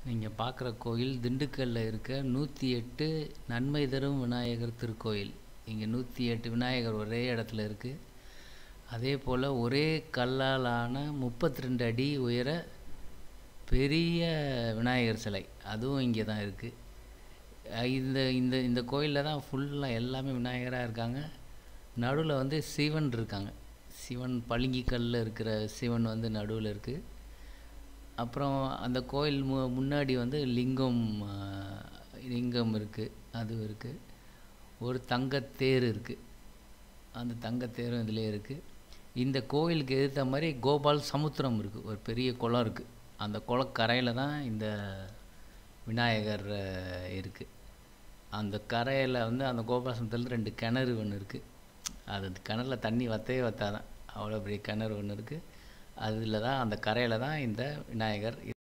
நீங்கள் பார்க்குற கோயில் திண்டுக்கல்லில் இருக்க நூற்றி எட்டு நன்மை தரும் விநாயகர் திருக்கோயில் இங்கே நூற்றி எட்டு விநாயகர் ஒரே இடத்துல இருக்குது அதே போல் ஒரே கல்லால் ஆன முப்பத்தி ரெண்டு அடி உயர பெரிய விநாயகர் சிலை அதுவும் இங்கே தான் இருக்குது இந்த இந்த இந்த கோயிலில் தான் ஃபுல்லாக எல்லாமே விநாயகராக இருக்காங்க நடுவில் வந்து சிவன் இருக்காங்க சிவன் பளிங்கி கல்லில் இருக்கிற சிவன் வந்து நடுவில் இருக்குது அப்புறம் அந்த கோயில் மு முன்னாடி வந்து லிங்கம் லிங்கம் இருக்குது அது இருக்குது ஒரு தங்கத்தேர் இருக்குது அந்த தங்கத்தேரும் இதிலே இருக்குது இந்த கோயிலுக்கு எதிர்த்த மாதிரி கோபால் சமுத்திரம் இருக்குது ஒரு பெரிய குளம் இருக்குது அந்த குளக்கரையில் தான் இந்த விநாயகர் இருக்குது அந்த கரையில் வந்து அந்த கோபால சமுத்திரத்தில் ரெண்டு கிணறு ஒன்று இருக்குது அது அந்த கிணறுல தண்ணி வற்றவே வற்றாதான் அவ்வளோ பெரிய கிணறு ஒன்று இருக்குது அதில் தான் அந்த கரையில் தான் இந்த விநாயகர்